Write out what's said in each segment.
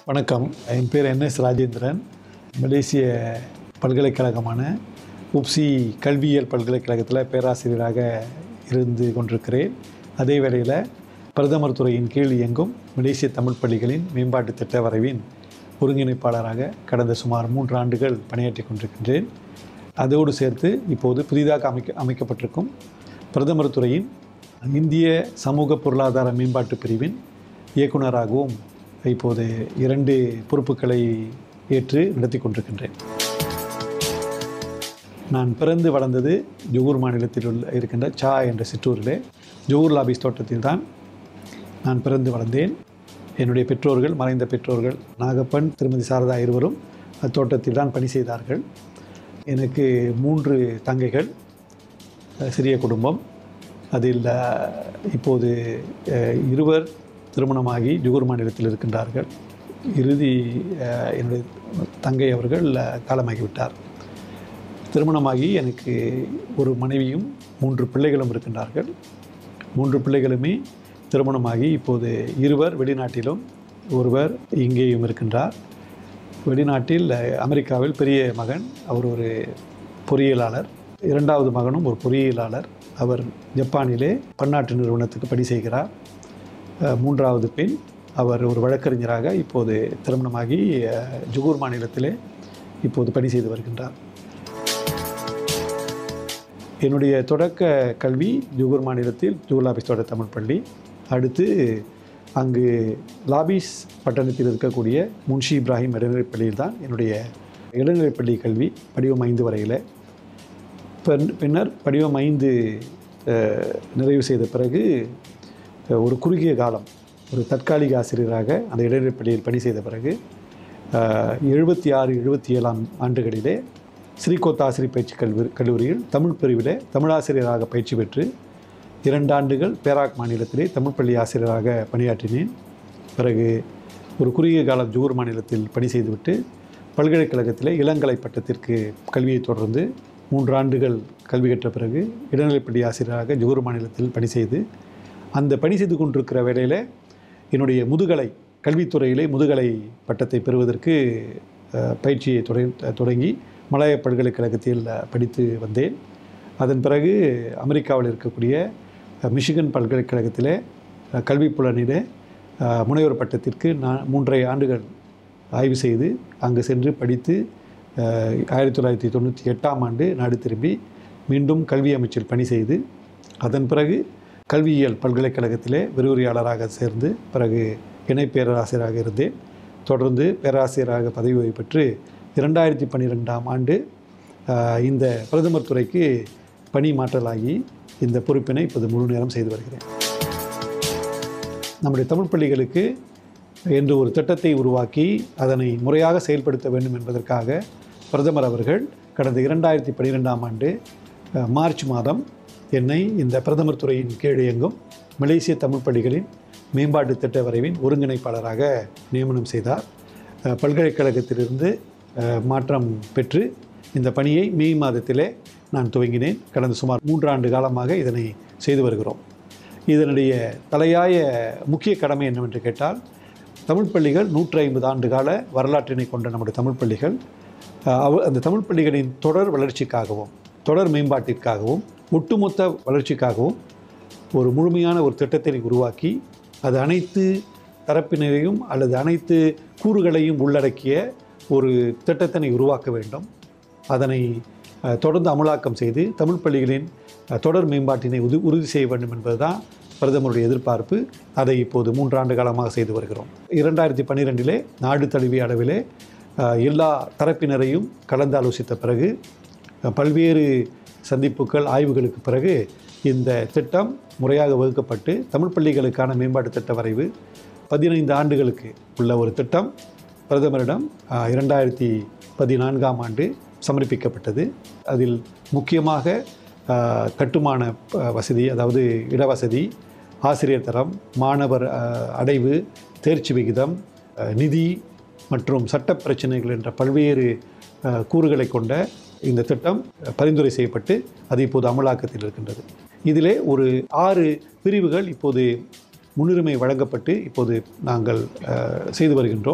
வணக்கம் என் பேர் என்எஸ் ராஜேந்திரன் மலேசிய பல்கலைக்கழகமான உப்சி கல்வியியல் பல்கலைக்கழகத்தில் பேராசிரியராக இருந்து கொண்டிருக்கிறேன் அதே வேளையில் பிரதமர் துறையின் கீழ் இயங்கும் மலேசிய தமிழ் பள்ளிகளின் மேம்பாட்டு திட்ட வரைவின் ஒருங்கிணைப்பாளராக கடந்த சுமார் மூன்று ஆண்டுகள் பணியாற்றி கொண்டிருக்கின்றேன் அதோடு சேர்த்து இப்போது புதிதாக அமைக்க அமைக்கப்பட்டிருக்கும் பிரதமர் துறையின் இந்திய சமூக பொருளாதார மேம்பாட்டு பிரிவின் இயக்குனராகவும் இப்போது இரண்டு பொறுப்புகளை ஏற்று நடத்தி கொண்டிருக்கின்றேன் நான் பிறந்து வளர்ந்தது ஜொகூர் மாநிலத்தில் உள்ள இருக்கின்ற சா என்ற சிற்றூரிலே ஜொகூர் லாபிஸ் தோட்டத்தில் தான் நான் பிறந்து வளர்ந்தேன் என்னுடைய பெற்றோர்கள் மறைந்த பெற்றோர்கள் நாகப்பன் திருமதி சாரதா இருவரும் அத்தோட்டத்தில் தான் பணி செய்தார்கள் எனக்கு மூன்று தங்கைகள் அஹ், சிறிய குடும்பம் அதில் அஹ், இப்போது அஹ், இருவர் திருமணமாகி ஜுகூர் மாநிலத்தில் இருக்கின்றார்கள் இறுதி அஹ், என்னுடைய தங்கை அவர்கள் அஹ், காலமாகிவிட்டார் திருமணமாகி எனக்கு ஒரு மனைவியும் மூன்று பிள்ளைகளும் இருக்கின்றார்கள் மூன்று பிள்ளைகளுமே திருமணமாகி இப்போது இருவர் வெளிநாட்டிலும் ஒருவர் இங்கேயும் இருக்கின்றார் வெளிநாட்டில் அஹ், அமெரிக்காவில் பெரிய மகன் அவர் ஒரு பொறியியலாளர் இரண்டாவது மகனும் ஒரு பொறியியலாளர் அவர் ஜப்பானிலே பன்னாட்டு நிறுவனத்துக்கு பணி செய்கிறார் அஹ், மூன்றாவது பெண் அவர் ஒரு வழக்கறிஞராக இப்போது திருமணமாகி அஹ், ஜுகூர் மாநிலத்திலே இப்போது பணி செய்து வருகின்றார் என்னுடைய தொடக்க கல்வி ஜுகூர் மாநிலத்தில் ஜுகூர் லாபிஸ் தோட்ட தமிழ் பள்ளி அடுத்து அங்கு லாபிஸ் பட்டணத்தில் இருக்கக்கூடிய முன்ஷி இப்ராஹிம் இடைநிலைப் பள்ளியில் தான் என்னுடைய இடைநிலைப்பள்ளி கல்வி படிவம் ஐந்து வரையில் பின்- பின்னர் படிவம் ஐந்து அஹ், நிறைவு செய்த பிறகு அஹ், ஒரு குறுகிய காலம் ஒரு தற்காலிக ஆசிரியராக அந்த இடைநிலைப்பள்ளியில் பணி செய்த பிறகு எழுபத்தி ஆறு எழுபத்தி ஏழாம் ஆண்டுகளிலே ஸ்ரீகோத்தா ஆசிரியர் பயிற்சி கல்வி கல்லூரியில் தமிழ் பிரிவிலே தமிழாசிரியராக பயிற்சி பெற்று இரண்டு ஆண்டுகள் பேராக் மாநிலத்திலே தமிழ் பள்ளி ஆசிரியராக பணியாற்றினேன் பிறகு ஒரு குறுகிய காலம் ஜூர் மாநிலத்தில் பணி செய்துவிட்டு பல்கலைக்கழகத்திலே இளங்கலை பட்டத்திற்கு கல்வியை தொடர்ந்து மூன்று ஆண்டுகள் கல்வி கற்ற பிறகு இடைநிலைப்பள்ளி ஆசிரியராக ஜூர் மாநிலத்தில் பணி செய்து அந்த பணி செய்து கொண்டிருக்கிற வேளையில் என்னுடைய முதுகலை கல்வித்துறையிலே முதுகலை பட்டத்தை பெறுவதற்கு அஹ், பயிற்சியை தொடங்கி தொடங்கி மலாய பல்கலைக்கழகத்தில் அஹ், படித்து வந்தேன் அதன் பிறகு அமெரிக்காவில் இருக்கக்கூடிய அஹ், மிஷிகன் பல்கலைக்கழகத்திலே அஹ், கல்விப் புலனிலே அஹ், முனைவர் பட்டத்திற்கு நான் மூன்றரை ஆண்டுகள் ஆய்வு செய்து அங்கு சென்று படித்து அஹ், ஆயிரத்தி தொள்ளாயிரத்தி தொண்ணூற்றி எட்டாம் ஆண்டு நாடு திரும்பி மீண்டும் கல்வி அமைச்சில் பணி செய்து அதன் பிறகு கல்வியியல் பல்கலைக்கழகத்திலே விரிவுரையாளராக சேர்ந்து பிறகு இணை பேராசிரியராக இருந்தேன் தொடர்ந்து பேராசிரியராக பதவி ஓய்வு பெற்று இரண்டாயிரத்தி பன்னிரெண்டாம் ஆண்டு ஆஹ், இந்த பிரதமர் துறைக்கு பணி மாற்றலாகி இந்த பொறுப்பினை இப்போது முழு நேரம் செய்து வருகிறேன் நம்முடைய தமிழ் பள்ளிகளுக்கு என்று ஒரு திட்டத்தை உருவாக்கி அதனை முறையாக செயல்படுத்த வேண்டும் என்பதற்காக பிரதமர் அவர்கள் கடந்த இரண்டாயிரத்தி பன்னிரெண்டாம் ஆண்டு அஹ், மார்ச் மாதம் என்னை இந்த பிரதமர் துறையின் கீழ் இயங்கும் மலேசிய தமிழ் பள்ளிகளின் மேம்பாட்டு திட்ட வரைவின் ஒருங்கிணைப்பாளராக நியமனம் செய்தார் அஹ், பல்கலைக்கழகத்திலிருந்து அஹ், மாற்றம் பெற்று இந்த பணியை மே மாதத்திலே நான் துவங்கினேன் கடந்த சுமார் மூன்றாண்டு காலமாக இதனை செய்து வருகிறோம் இதனுடைய தலையாய முக்கிய கடமை என்னவென்று கேட்டால் தமிழ் பள்ளிகள் நூற்றி ஐம்பது ஆண்டு கால வரலாற்றினை கொண்ட நம்முடைய தமிழ் பள்ளிகள் அஹ், அவ- அந்த தமிழ் பள்ளிகளின் தொடர் வளர்ச்சிக்காகவும் தொடர் மேம்பாட்டிற்காகவும் ஒட்டுமொத்த வளர்ச்சிக்காகவும் ஒரு முழுமையான ஒரு திட்டத்தை உருவாக்கி அது அனைத்து தரப்பினரையும் அல்லது அனைத்து கூறுகளையும் உள்ளடக்கிய ஒரு திட்டத்தினை உருவாக்க வேண்டும் அதனை அஹ், தொடர்ந்து அமலாக்கம் செய்து தமிழ் பள்ளிகளின் அஹ், தொடர் மேம்பாட்டினை உது உறுதி செய்ய வேண்டும் என்பதுதான் பிரதமருடைய எதிர்பார்ப்பு அதை இப்போது மூன்றாண்டு காலமாக செய்து வருகிறோம் இரண்டாயிரத்தி பன்னிரெண்டிலே நாடு தழுவிய அளவிலே அஹ், எல்லா தரப்பினரையும் கலந்தாலோசித்த பிறகு அஹ், பல்வேறு சந்திப்புகள் ஆய்வுகளுக்கு பிறகு இந்த திட்டம் முறையாக வகுக்கப்பட்டு தமிழ் பள்ளிகளுக்கான மேம்பாட்டு திட்ட வரைவு பதினைந்து ஆண்டுகளுக்கு உள்ள ஒரு திட்டம் பிரதமரிடம் அஹ், இரண்டாயிரத்தி பதினான்காம் ஆண்டு சமர்ப்பிக்கப்பட்டது அதில் முக்கியமாக அஹ், கட்டுமான அஹ், வசதி அதாவது இடவசதி ஆசிரியர் தரம் மாணவர் அஹ், அடைவு தேர்ச்சி விகிதம் அஹ், நிதி மற்றும் சட்ட பிரச்சனைகள் என்ற பல்வேறு அஹ், கூறுகளை கொண்ட இந்த திட்டம் பரிந்துரை செய்யப்பட்டு அது இப்போது அமலாக்கத்தில் இருக்கின்றது இதிலே ஒரு ஆறு பிரிவுகள் இப்போது முன்னுரிமை வழங்கப்பட்டு இப்போது நாங்கள் அஹ், செய்து வருகின்றோம்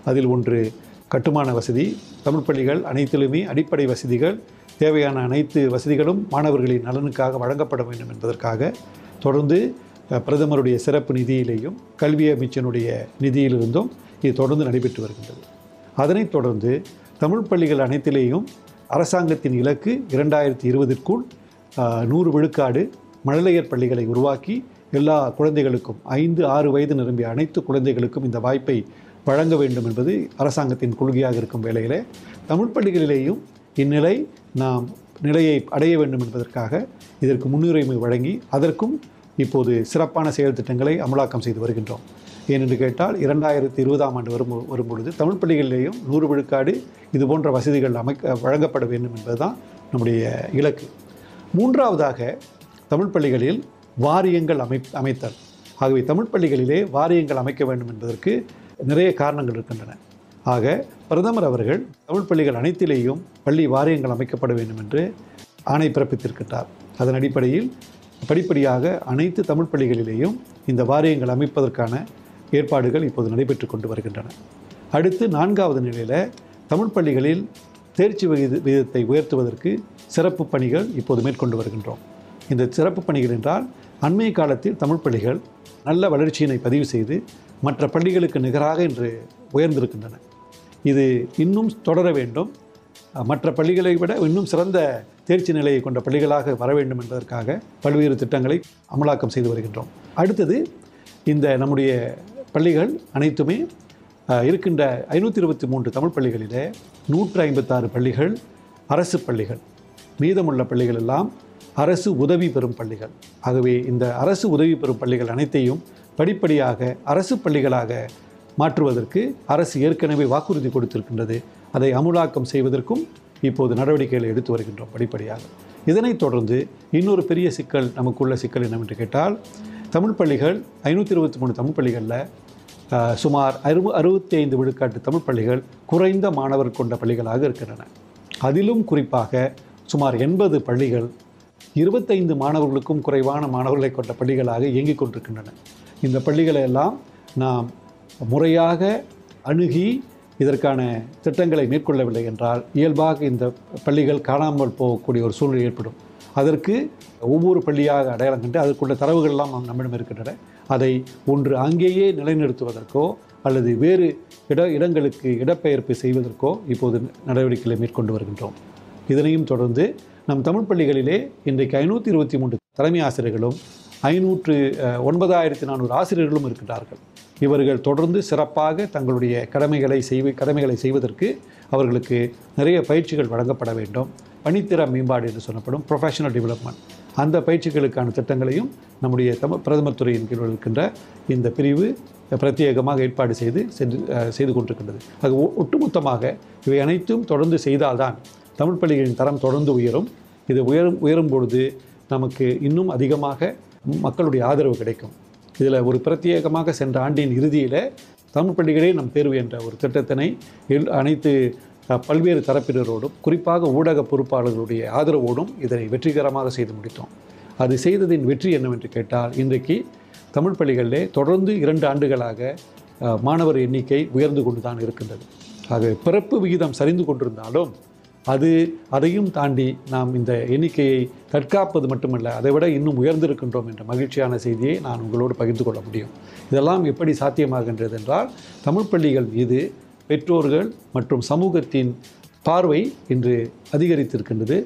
அதில் ஒன்று கட்டுமான வசதி தமிழ் பள்ளிகள் அனைத்திலுமே அடிப்படை வசதிகள் தேவையான அனைத்து வசதிகளும் மாணவர்களின் நலனுக்காக வழங்கப்பட வேண்டும் என்பதற்காக தொடர்ந்து அஹ், பிரதமருடைய சிறப்பு நிதியிலேயும் கல்வி அமைச்சனுடைய நிதியிலிருந்தும் இது தொடர்ந்து நடைபெற்று வருகின்றது அதனைத் தொடர்ந்து தமிழ் பள்ளிகள் அனைத்திலேயும் அரசாங்கத்தின் இலக்கு இரண்டாயிரத்தி இருபதிற்குள் நூறு விழுக்காடு மழலையர் பள்ளிகளை உருவாக்கி எல்லா குழந்தைகளுக்கும் ஐந்து ஆறு வயது நிரம்பிய அனைத்து குழந்தைகளுக்கும் இந்த வாய்ப்பை வழங்க வேண்டும் என்பது அரசாங்கத்தின் கொள்கையாக இருக்கும் வேளையிலே தமிழ் பள்ளிகளிலேயும் இந்நிலை நாம் நிலையை அடைய வேண்டும் என்பதற்காக இதற்கு முன்னுரிமை வழங்கி அதற்கும் இப்போது சிறப்பான செயல் திட்டங்களை அமலாக்கம் செய்து வருகின்றோம் ஏனென்று கேட்டால் இரண்டாயிரத்தி இருபதாம் ஆண்டு வரும் வரும்பொழுது தமிழ் பள்ளிகளிலேயும் நூறு விழுக்காடு இது போன்ற வசதிகள் அமைக்க வழங்கப்பட வேண்டும் என்பதுதான் நம்முடைய இலக்கு மூன்றாவதாக தமிழ் பள்ளிகளில் வாரியங்கள் அமை அமைத்தல் ஆகவே தமிழ் பள்ளிகளிலே வாரியங்கள் அமைக்க வேண்டும் என்பதற்கு நிறைய காரணங்கள் இருக்கின்றன ஆக பிரதமர் அவர்கள் தமிழ் பள்ளிகள் அனைத்திலேயும் பள்ளி வாரியங்கள் அமைக்கப்பட வேண்டும் என்று ஆணை பிறப்பித்திருக்கின்றார் அதன் அடிப்படையில் படிப்படியாக அனைத்து தமிழ் பள்ளிகளிலேயும் இந்த வாரியங்கள் அமைப்பதற்கான ஏற்பாடுகள் இப்போது நடைபெற்று கொண்டு வருகின்றன அடுத்து நான்காவது நிலையில் தமிழ் பள்ளிகளில் தேர்ச்சி விகித விகிதத்தை உயர்த்துவதற்கு சிறப்பு பணிகள் இப்போது மேற்கொண்டு வருகின்றோம் இந்த சிறப்பு பணிகள் என்றால் அண்மைய காலத்தில் தமிழ் பள்ளிகள் நல்ல வளர்ச்சியினை பதிவு செய்து மற்ற பள்ளிகளுக்கு நிகராக இன்று உயர்ந்திருக்கின்றன இது இன்னும் தொடர வேண்டும் அஹ், மற்ற பள்ளிகளை விட இன்னும் சிறந்த தேர்ச்சி நிலையை கொண்ட பள்ளிகளாக வர வேண்டும் என்பதற்காக பல்வேறு திட்டங்களை அமலாக்கம் செய்து வருகின்றோம் அடுத்தது இந்த நம்முடைய பள்ளிகள் அனைத்துமே அஹ், இருக்கின்ற ஐநூற்றி இருபத்தி மூன்று தமிழ் பள்ளிகளிலே நூற்று ஐம்பத்தாறு பள்ளிகள் அரசு பள்ளிகள் மீதமுள்ள பள்ளிகள் எல்லாம் அரசு உதவி பெறும் பள்ளிகள் ஆகவே இந்த அரசு உதவி பெறும் பள்ளிகள் அனைத்தையும் படிப்படியாக அரசு பள்ளிகளாக மாற்றுவதற்கு அரசு ஏற்கனவே வாக்குறுதி கொடுத்திருக்கின்றது அதை அமுலாக்கம் செய்வதற்கும் இப்போது நடவடிக்கைகளை எடுத்து வருகின்றோம் படிப்படியாக இதனைத் தொடர்ந்து இன்னொரு பெரிய சிக்கல் நமக்குள்ள சிக்கல் என்னவென்று கேட்டால் தமிழ் பள்ளிகள் ஐநூற்றி இருபத்தி மூணு தமிழ் பள்ளிகளில் ஆஹ், சுமார் அறுப அறுபத்தி ஐந்து விழுக்காட்டு தமிழ் பள்ளிகள் குறைந்த மாணவர் கொண்ட பள்ளிகளாக இருக்கின்றன அதிலும் குறிப்பாக சுமார் எண்பது பள்ளிகள் இருபத்தைந்து மாணவர்களுக்கும் குறைவான மாணவர்களை கொண்ட பள்ளிகளாக இயங்கிக் கொண்டிருக்கின்றன இந்த பள்ளிகளை எல்லாம் நாம் முறையாக அணுகி இதற்கான திட்டங்களை மேற்கொள்ளவில்லை என்றால் இயல்பாக இந்த பள்ளிகள் காணாமல் போகக்கூடிய ஒரு சூழ்நிலை ஏற்படும் அதற்கு ஒவ்வொரு பள்ளியாக அடையாளம் கண்டு அதற்குள்ள தரவுகள் எல்லாம் நம் நம்மிடம் இருக்கின்றன அதை ஒன்று அங்கேயே நிலைநிறுத்துவதற்கோ அல்லது வேறு இட இடங்களுக்கு இடப்பெயர்ப்பு செய்வதற்கோ இப்போது நடவடிக்கைகளை மேற்கொண்டு வருகின்றோம் இதனையும் தொடர்ந்து நம் தமிழ் பள்ளிகளிலே இன்றைக்கு ஐநூற்றி இருபத்தி மூன்று தலைமை ஆசிரியர்களும் ஐநூற்று அஹ், ஒன்பதாயிரத்தி நானூறு ஆசிரியர்களும் இருக்கின்றார்கள் இவர்கள் தொடர்ந்து சிறப்பாக தங்களுடைய கடமைகளை செய்வ கடமைகளை செய்வதற்கு அவர்களுக்கு நிறைய பயிற்சிகள் வழங்கப்பட வேண்டும் பணித்திற மேம்பாடு என்று சொல்லப்படும் ப்ரொஃபஷனல் டெவலப்மெண்ட் அந்த பயிற்சிகளுக்கான திட்டங்களையும் நம்முடைய தமிழ் பிரதமர் துறையின் கீழ் இருக்கின்ற இந்த பிரிவு பிரத்யேகமாக ஏற்பாடு செய்து சென்று அஹ், செய்து கொண்டிருக்கின்றது அது ஒ- ஒட்டுமொத்தமாக இவை அனைத்தும் தொடர்ந்து செய்தால்தான் தமிழ் பள்ளிகளின் தரம் தொடர்ந்து உயரும் இது உயரும் உயரும் பொழுது நமக்கு இன்னும் அதிகமாக மக்களுடைய ஆதரவு கிடைக்கும் இதில் ஒரு பிரத்யேகமாக சென்ற ஆண்டின் இறுதியில் தமிழ் பள்ளிகளே நம் தேர்வு என்ற ஒரு திட்டத்தினை எல் அனைத்து அஹ், பல்வேறு தரப்பினரோடும் குறிப்பாக ஊடக பொறுப்பாளர்களுடைய ஆதரவோடும் இதனை வெற்றிகரமாக செய்து முடித்தோம் அது செய்ததின் வெற்றி என்னவென்று கேட்டால் இன்றைக்கு தமிழ் பள்ளிகளிலே தொடர்ந்து இரண்டு ஆண்டுகளாக அஹ், மாணவர் எண்ணிக்கை உயர்ந்து கொண்டு தான் இருக்கின்றது ஆக பிறப்பு விகிதம் சரிந்து கொண்டிருந்தாலும் அது அதையும் தாண்டி நாம் இந்த எண்ணிக்கையை தற்காப்பது மட்டுமல்ல அதை விட இன்னும் உயர்ந்திருக்கின்றோம் என்ற மகிழ்ச்சியான செய்தியை நான் உங்களோடு பகிர்ந்து கொள்ள முடியும் இதெல்லாம் எப்படி சாத்தியமாகின்றது என்றால் தமிழ் பள்ளிகள் மீது பெற்றோர்கள் மற்றும் சமூகத்தின் பார்வை இன்று அதிகரித்திருக்கின்றது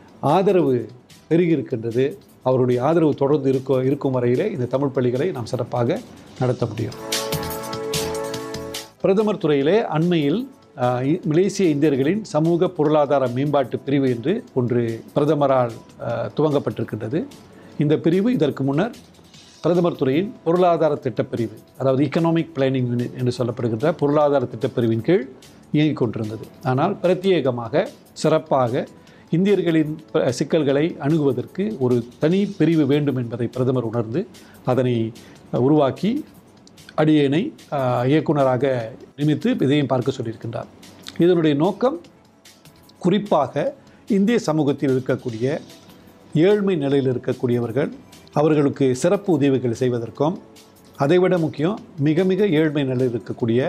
ஆதரவு பெருகியிருக்கின்றது அவருடைய ஆதரவு தொடர்ந்து இருக்க இருக்கும் வரையிலே இந்த தமிழ் பள்ளிகளை நாம் சிறப்பாக நடத்த முடியும் பிரதமர் துறையிலே அண்மையில் ஆஹ், இ- மலேசிய இந்தியர்களின் சமூக பொருளாதார மேம்பாட்டு பிரிவு என்று ஒன்று பிரதமரால் ஆஹ், துவங்கப்பட்டிருக்கின்றது இந்த பிரிவு இதற்கு முன்னர் பிரதமர் துறையின் பொருளாதார திட்டப்பிரிவு அதாவது economic பிளானிங் யூனிட் என்று சொல்லப்படுகின்ற பொருளாதார திட்டப்பிரிவின் கீழ் இயங்கிக் கொண்டிருந்தது ஆனால் பிரத்யேகமாக சிறப்பாக இந்தியர்களின் ப- சிக்கல்களை அணுகுவதற்கு ஒரு தனி பிரிவு வேண்டும் என்பதை பிரதமர் உணர்ந்து அதனை அஹ், உருவாக்கி அடியேனை ஆஹ், இயக்குனராக நியமித்து இதையும் பார்க்க சொல்லியிருக்கின்றார் இதனுடைய நோக்கம் குறிப்பாக இந்திய சமூகத்தில் இருக்கக்கூடிய ஏழ்மை நிலையில் இருக்கக்கூடியவர்கள் அவர்களுக்கு சிறப்பு உதவிகள் செய்வதற்கும் அதைவிட முக்கியம் மிக மிக ஏழ்மை நிலையில் இருக்கக்கூடிய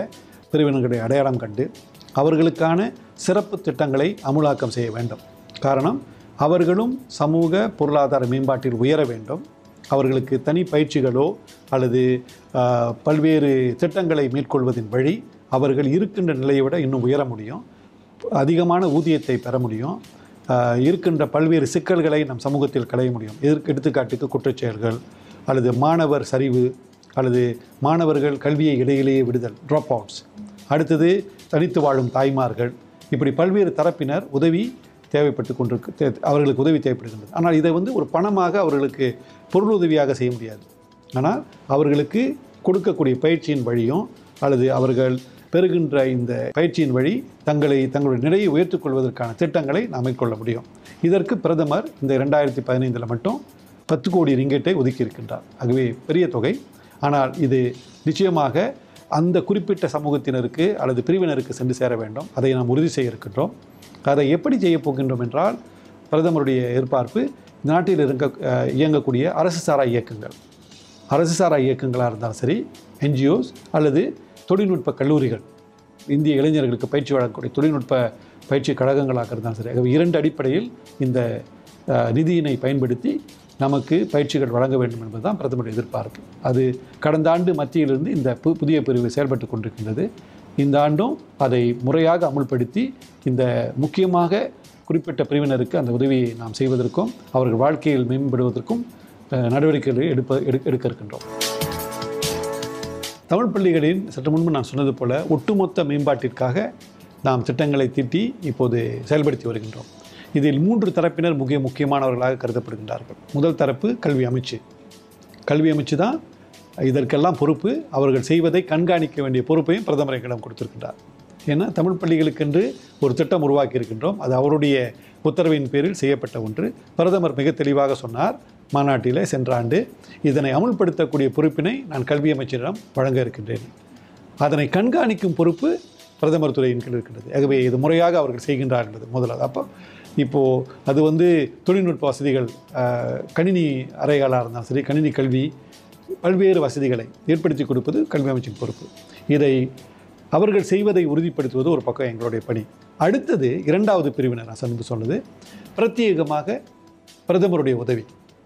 பிரிவினர்களை அடையாளம் கண்டு அவர்களுக்கான சிறப்பு திட்டங்களை அமுலாக்கம் செய்ய வேண்டும் காரணம் அவர்களும் சமூக பொருளாதார மேம்பாட்டில் உயர வேண்டும் அவர்களுக்கு தனி பயிற்சிகளோ அல்லது ஆஹ், பல்வேறு திட்டங்களை மேற்கொள்வதின் வழி அவர்கள் இருக்கின்ற நிலையை விட இன்னும் உயர முடியும் அதிகமான ஊதியத்தை பெற முடியும் ஆஹ், இருக்கின்ற பல்வேறு சிக்கல்களை நம் சமூகத்தில் களைய முடியும் எதிர்க்கு எடுத்துக்காட்டுக்கு குற்றச்செயல்கள் அல்லது மாணவர் சரிவு அல்லது மாணவர்கள் கல்வியை இடையிலேயே விடுதல் ட்ராப் அவுட்ஸ் அடுத்தது தனித்து வாழும் தாய்மார்கள் இப்படி பல்வேறு தரப்பினர் உதவி தேவைப்பட்டு கொண்டிருக்கு தே- அவர்களுக்கு உதவி தேவைப்படுகின்றது ஆனால் இதை வந்து ஒரு பணமாக அவர்களுக்கு பொருள் உதவியாக செய்ய முடியாது ஆனால் அவர்களுக்கு கொடுக்கக்கூடிய பயிற்சியின் வழியும் அல்லது அவர்கள் பெறுகின்ற இந்த பயிற்சியின் வழி தங்களை தங்களுடைய நிலையை உயர்த்திக் கொள்வதற்கான திட்டங்களை நாம் மேற்கொள்ள முடியும் இதற்கு பிரதமர் இந்த ரெண்டாயிரத்தி பதினைந்தில் மட்டும் பத்து கோடி ரிங்கெட்டை ஒதுக்கி இருக்கின்றார் ஆகவே பெரிய தொகை ஆனால் இது நிச்சயமாக அந்த குறிப்பிட்ட சமூகத்தினருக்கு அல்லது பிரிவினருக்கு சென்று சேர வேண்டும் அதை நாம் உறுதி செய்ய இருக்கின்றோம் அதை எப்படி செய்ய போகின்றோம் என்றால் பிரதமருடைய எதிர்பார்ப்பு நாட்டில் இருக்க அஹ், இயங்கக்கூடிய அரசு சாரா இயக்கங்கள் அரசு சாரா இயக்கங்களாக இருந்தாலும் சரி என்ஜிஓஸ் அல்லது தொழில்நுட்ப கல்லூரிகள் இந்திய இளைஞர்களுக்கு பயிற்சி வழங்கக்கூடிய தொழில்நுட்ப பயிற்சி கழகங்களாக இருந்தாலும் சரி ஆகவே இரண்டு அடிப்படையில் இந்த அஹ், நிதியினை பயன்படுத்தி நமக்கு பயிற்சிகள் வழங்க வேண்டும் என்பதுதான் பிரதமருடைய எதிர்பார்ப்பு அது கடந்த ஆண்டு மத்தியிலிருந்து இந்த பு புதிய பிரிவு செயல்பட்டு கொண்டிருக்கின்றது இந்த ஆண்டும் அதை முறையாக அமுல்படுத்தி இந்த முக்கியமாக குறிப்பிட்ட பிரிவினருக்கு அந்த உதவியை நாம் செய்வதற்கும் அவர்கள் வாழ்க்கையில் மேம்படுவதற்கும் அஹ், நடவடிக்கைகளை எடுப்ப எடு எடுக்க இருக்கின்றோம் தமிழ் பள்ளிகளின் சற்று முன்பு நான் சொன்னது போல ஒட்டுமொத்த மேம்பாட்டிற்காக நாம் திட்டங்களை தீட்டி இப்போது செயல்படுத்தி வருகின்றோம் இதில் மூன்று தரப்பினர் முக்கிய முக்கியமானவர்களாக கருதப்படுகின்றார்கள் முதல் தரப்பு கல்வி அமைச்சு கல்வி அமைச்சு தான் இதற்கெல்லாம் பொறுப்பு அவர்கள் செய்வதை கண்காணிக்க வேண்டிய பொறுப்பையும் பிரதமர் எங்களிடம் கொடுத்திருக்கின்றார் ஏன்னா தமிழ் பள்ளிகளுக்கென்று ஒரு திட்டம் உருவாக்கி இருக்கின்றோம் அது அவருடைய உத்தரவின் பேரில் செய்யப்பட்ட ஒன்று பிரதமர் மிக தெளிவாக சொன்னார் மாநாட்டிலே சென்ற ஆண்டு இதனை அமுல்படுத்தக்கூடிய பொறுப்பினை நான் கல்வி அமைச்சரிடம் வழங்க இருக்கின்றேன் அதனை கண்காணிக்கும் பொறுப்பு பிரதமர் துறையின் கீழ் இருக்கின்றது ஆகவே இது முறையாக அவர்கள் செய்கின்றார் என்பது முதலாவது அப்போ இப்போது அது வந்து தொழில்நுட்ப வசதிகள் அஹ், கணினி அறைகளாக இருந்தாலும் சரி கணினி கல்வி பல்வேறு வசதிகளை ஏற்படுத்தி கொடுப்பது கல்வி அமைச்சின் பொறுப்பு இதை அவர்கள் செய்வதை உறுதிப்படுத்துவது ஒரு பக்கம் எங்களுடைய பணி அடுத்தது இரண்டாவது பிரிவினர் நான் சந்து சொன்னது பிரத்யேகமாக பிரதமருடைய உதவி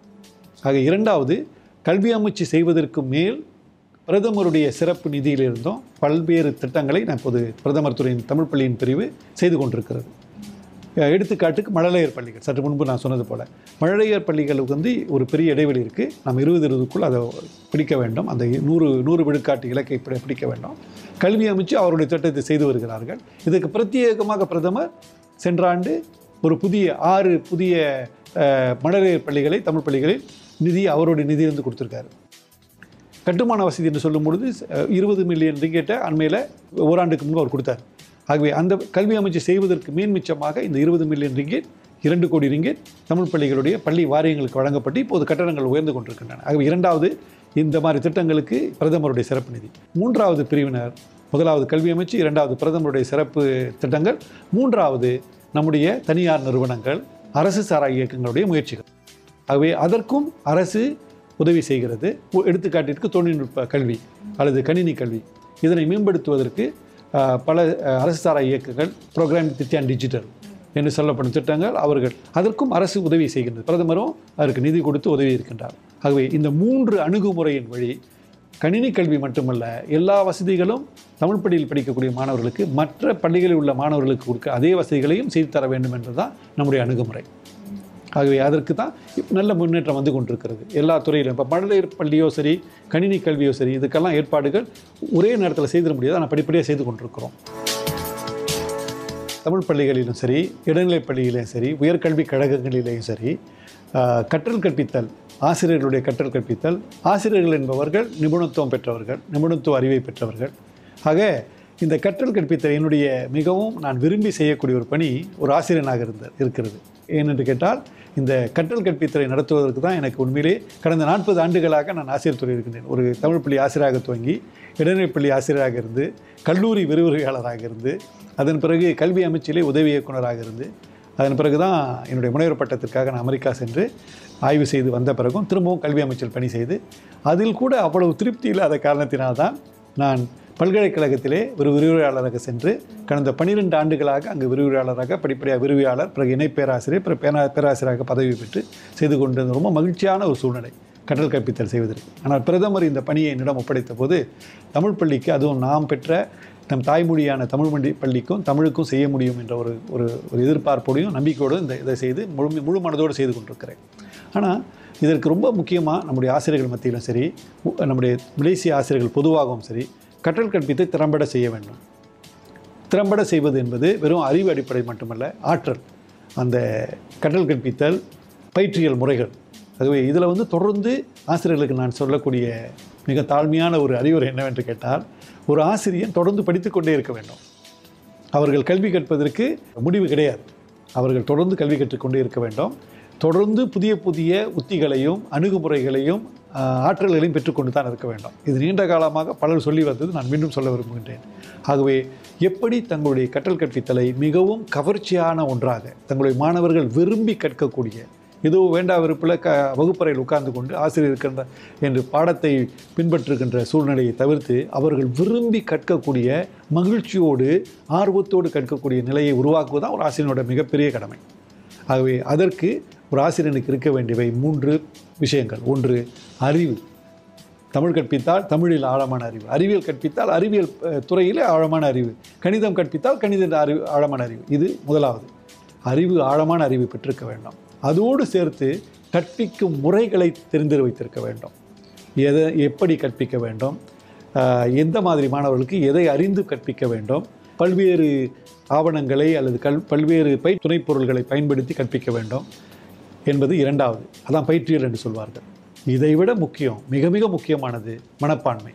ஆக இரண்டாவது கல்வி அமைச்சு செய்வதற்கு மேல் பிரதமருடைய சிறப்பு நிதியிலிருந்தும் பல்வேறு திட்டங்களை நான் இப்போது பிரதமர் துறையின் தமிழ் பள்ளியின் பிரிவு செய்து கொண்டிருக்கிறது அஹ் எடுத்துக்காட்டுக்கு மழலையர் பள்ளிகள் சற்று முன்பு நான் சொன்னது போல மழலையர் பள்ளிகளுக்கு வந்து ஒரு பெரிய இடைவெளி இருக்குது நம்ம இருபது இருபதுக்குள் அதை பிடிக்க வேண்டும் அந்த நூறு நூறு விழுக்காட்டு இலக்கை பிடி- பிடிக்க வேண்டும் கல்வி அமைச்சு அவருடைய திட்டத்தை செய்து வருகிறார்கள் இதுக்கு பிரத்யேகமாக பிரதமர் சென்ற ஆண்டு ஒரு புதிய ஆறு புதிய அஹ், மழலையர் பள்ளிகளை தமிழ் பள்ளிகளில் நிதி அவருடைய நிதியிலிருந்து கொடுத்துருக்காரு கட்டுமான வசதி என்று சொல்லும் பொழுது இருபது மில்லியன் ரிங்கெட்டை அண்மையில் ஓராண்டுக்கு முன்பு அவர் கொடுத்தார் ஆகவே அந்த கல்வி அமைச்சு செய்வதற்கு மேன்மிச்சமாக இந்த இருபது மில்லியன் ரிங்கெட் இரண்டு கோடி ரிங்கெட் தமிழ் பள்ளிகளுடைய பள்ளி வாரியங்களுக்கு வழங்கப்பட்டு இப்போது கட்டணங்கள் உயர்ந்து கொண்டிருக்கின்றன ஆகவே இரண்டாவது இந்த மாதிரி திட்டங்களுக்கு பிரதமருடைய சிறப்பு நிதி மூன்றாவது பிரிவினர் முதலாவது கல்வி அமைச்சு இரண்டாவது பிரதமருடைய சிறப்பு திட்டங்கள் மூன்றாவது நம்முடைய தனியார் நிறுவனங்கள் அரசு சாரா இயக்கங்களுடைய முயற்சிகள் ஆகவே அதற்கும் அரசு உதவி செய்கிறது உ- எடுத்துக்காட்டிற்கு தொழில்நுட்ப கல்வி அல்லது கணினி கல்வி இதனை மேம்படுத்துவதற்கு ஆஹ், பல ஆஹ், அரசு சாரா இயக்கங்கள் ப்ரோக்ராம் திட்டம் டிஜிட்டல் என்று சொல்லப்படும் திட்டங்கள் அவர்கள் அதற்கும் அரசு உதவி செய்கின்றது பிரதமரும் அதற்கு நிதி கொடுத்து உதவி இருக்கின்றார் ஆகவே இந்த மூன்று அணுகுமுறையின் வழி கணினி கல்வி மட்டுமல்ல எல்லா வசதிகளும் தமிழ் பள்ளியில் படிக்கக்கூடிய மாணவர்களுக்கு மற்ற பள்ளிகளில் உள்ள மாணவர்களுக்கு கொடுக்க அதே வசதிகளையும் செய்து தர வேண்டும் என்பதுதான் நம்முடைய அணுகுமுறை ஆகவே அதற்கு தான் இப்ப நல்ல முன்னேற்றம் வந்து கொண்டிருக்கிறது எல்லா துறையிலும் இப்போ மழலையர் பள்ளியோ சரி கணினி கல்வியோ சரி இதுக்கெல்லாம் ஏற்பாடுகள் ஒரே நேரத்தில் செய்திட முடியாது ஆனால் படிப்படியாக செய்து கொண்டிருக்கிறோம் தமிழ் பள்ளிகளிலும் சரி இடைநிலைப் பள்ளியிலையும் சரி உயர்கல்வி கழகங்களிலேயும் சரி ஆஹ், கற்றல் கற்பித்தல் ஆசிரியர்களுடைய கற்றல் கற்பித்தல் ஆசிரியர்கள் என்பவர்கள் நிபுணத்துவம் பெற்றவர்கள் நிபுணத்துவ அறிவை பெற்றவர்கள் ஆக இந்த கற்றல் கற்பித்தல் என்னுடைய மிகவும் நான் விரும்பி செய்யக்கூடிய ஒரு பணி ஒரு ஆசிரியனாக இருந்த இருக்கிறது ஏனென்று கேட்டால் இந்த கற்றல் கற்பித்தலை நடத்துவதற்கு தான் எனக்கு உண்மையிலே கடந்த நாற்பது ஆண்டுகளாக நான் ஆசிரியர் துறை இருக்கின்றேன் ஒரு தமிழ் பள்ளி ஆசிரியராக துவங்கி இடைநிலைப் பள்ளி ஆசிரியராக இருந்து கல்லூரி விரிவுரையாளராக இருந்து அதன் பிறகு கல்வி அமைச்சிலே உதவி இயக்குனராக இருந்து அதன் பிறகு தான் என்னுடைய முனைவர் பட்டத்திற்காக நான் அமெரிக்கா சென்று ஆய்வு செய்து வந்த பிறகும் திரும்பவும் கல்வி அமைச்சில் பணி செய்து அதில் கூட அவ்வளவு திருப்தி இல்லாத காரணத்தினால்தான் நான் பல்கலைக்கழகத்திலே ஒரு விரிவுரையாளராக சென்று கடந்த பன்னிரெண்டு ஆண்டுகளாக அங்கு விரிவுரையாளராக படிப்படியாக விரிவியாளர் பிறகு இணை பேராசிரியர் பிறகு பேரா பேராசிரியராக பதவி பெற்று செய்து கொண்டிருந்த ரொம்ப மகிழ்ச்சியான ஒரு சூழ்நிலை கற்றல் கற்பித்தல் செய்வதற்கு ஆனால் பிரதமர் இந்த பணியை என்னிடம் ஒப்படைத்த போது தமிழ் பள்ளிக்கு அதுவும் நாம் பெற்ற நம் தாய்மொழியான தமிழ் மொழி பள்ளிக்கும் தமிழுக்கும் செய்ய முடியும் என்ற ஒரு ஒரு ஒரு எதிர்பார்ப்போடையும் நம்பிக்கையோடும் இந்த இதை செய்து முழு முழு மனதோடு செய்து கொண்டிருக்கிறேன் ஆனால் இதற்கு ரொம்ப முக்கியமாக நம்முடைய ஆசிரியர்கள் மத்தியிலும் சரி உ- நம்முடைய மலேசிய ஆசிரியர்கள் பொதுவாகவும் சரி கற்றல் கற்பித்து திறம்பட செய்ய வேண்டும் திறம்பட செய்வது என்பது வெறும் அறிவு அடிப்படை மட்டுமல்ல ஆற்றல் அந்த கற்றல் கற்பித்தல் பயிற்றியல் முறைகள் ஆகவே இதில் வந்து தொடர்ந்து ஆசிரியர்களுக்கு நான் சொல்லக்கூடிய மிக தாழ்மையான ஒரு அறிவுரை என்னவென்று கேட்டால் ஒரு ஆசிரியன் தொடர்ந்து படித்துக்கொண்டே இருக்க வேண்டும் அவர்கள் கல்வி கற்பதற்கு முடிவு கிடையாது அவர்கள் தொடர்ந்து கல்வி கற்றுக்கொண்டே இருக்க வேண்டும் தொடர்ந்து புதிய புதிய உத்திகளையும் அணுகுமுறைகளையும் ஆஹ், ஆற்றல்களையும் பெற்றுக்கொண்டு தான் இருக்க வேண்டும் இது நீண்ட காலமாக பலர் சொல்லி வந்தது நான் மீண்டும் சொல்ல விரும்புகின்றேன் ஆகவே எப்படி தங்களுடைய கற்றல் கற்பித்தலை மிகவும் கவர்ச்சியான ஒன்றாக தங்களுடைய மாணவர்கள் விரும்பி கற்கக்கூடிய ஏதோ வேண்டா வெறுப்பில் க வகுப்பறையில் உட்கார்ந்து கொண்டு ஆசிரியர் இருக்கின்ற என்று பாடத்தை பின்பற்றுகின்ற சூழ்நிலையை தவிர்த்து அவர்கள் விரும்பி கற்கக்கூடிய மகிழ்ச்சியோடு ஆர்வத்தோடு கற்கக்கூடிய நிலையை உருவாக்குவதுதான் ஒரு ஆசிரியனோட மிகப்பெரிய கடமை ஆகவே அதற்கு ஒரு ஆசிரியனுக்கு இருக்க வேண்டியவை மூன்று விஷயங்கள் ஒன்று அறிவு தமிழ் கற்பித்தால் தமிழில் ஆழமான அறிவு அறிவியல் கற்பித்தால் அறிவியல் அஹ், துறையிலே ஆழமான அறிவு கணிதம் கற்பித்தால் கணித அறிவு ஆழமான அறிவு இது முதலாவது அறிவு ஆழமான அறிவு பெற்றிருக்க வேண்டும் அதோடு சேர்த்து கற்பிக்கும் முறைகளை தெரிந்து வைத்திருக்க வேண்டும் எதை எப்படி கற்பிக்க வேண்டும் ஆஹ், எந்த மாதிரி மாணவர்களுக்கு எதை அறிந்து கற்பிக்க வேண்டும் பல்வேறு ஆவணங்களை அல்லது கல் பல்வேறு பை துணைப் பொருள்களை பயன்படுத்தி கற்பிக்க வேண்டும் என்பது இரண்டாவது அதான் பயிற்றியல் என்று சொல்வார்கள் இதைவிட முக்கியம் மிக மிக முக்கியமானது மனப்பான்மை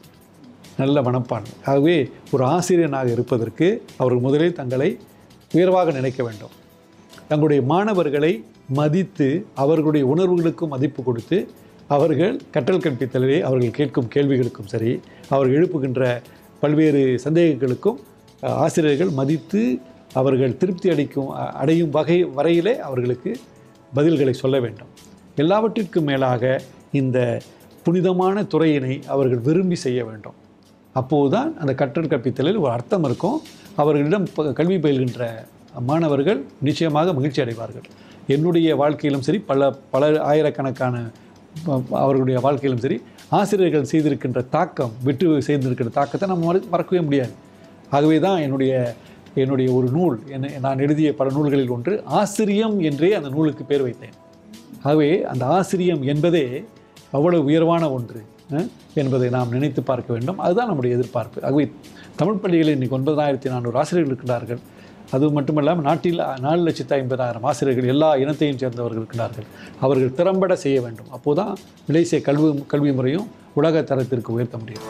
நல்ல மனப்பான்மை ஆகவே ஒரு ஆசிரியனாக இருப்பதற்கு அவர்கள் முதலில் தங்களை உயர்வாக நினைக்க வேண்டும் தங்களுடைய மாணவர்களை மதித்து அவர்களுடைய உணர்வுகளுக்கும் மதிப்பு கொடுத்து அவர்கள் கற்றல் கற்பித்தலிலே அவர்கள் கேட்கும் கேள்விகளுக்கும் சரி அவர்கள் எழுப்புகின்ற பல்வேறு சந்தேகங்களுக்கும் அஹ், ஆசிரியர்கள் மதித்து அவர்கள் திருப்தி அளிக்கும் அ- அடையும் வகை வரையிலே அவர்களுக்கு பதில்களை சொல்ல வேண்டும் எல்லாவற்றிற்கும் மேலாக இந்த புனிதமான துறையினை அவர்கள் விரும்பி செய்ய வேண்டும் அப்போதுதான் அந்த கற்றல் கற்பித்தலில் ஒரு அர்த்தம் இருக்கும் அவர்களிடம் ப- கல்வி பயில்கின்ற மாணவர்கள் நிச்சயமாக மகிழ்ச்சி அடைவார்கள் என்னுடைய வாழ்க்கையிலும் சரி பல பல ஆயிரக்கணக்கான ப- அவர்களுடைய வாழ்க்கையிலும் சரி ஆசிரியர்கள் செய்திருக்கின்ற தாக்கம் விட்டு செய்திருக்கின்ற தாக்கத்தை நம்ம மற- மறக்கவே முடியாது ஆகவே தான் என்னுடைய என்னுடைய ஒரு நூல் என்ன நான் எழுதிய பல நூல்களில் ஒன்று ஆசிரியம் என்றே அந்த நூலுக்கு பேர் வைத்தேன் ஆகவே அந்த ஆசிரியம் என்பதே அவ்வளவு உயர்வான ஒன்று அஹ், என்பதை நாம் நினைத்து பார்க்க வேண்டும் அதுதான் நம்முடைய எதிர்பார்ப்பு ஆகவே தமிழ் பள்ளிகளில் இன்றைக்கி ஒன்பதாயிரத்தி நானூறு ஆசிரியர்கள் இருக்கிறார்கள் அது மட்டுமல்லாமல் நாட்டில் நாலு லட்சத்து ஐம்பதாயிரம் ஆசிரியர்கள் எல்லா இனத்தையும் சேர்ந்தவர்கள் இருக்கிறார்கள் அவர்கள் திறம்பட செய்ய வேண்டும் அப்போதான் மலேசிய கல்வி கல்வி முறையும் உலக தரத்திற்கு உயர்த்த முடியும்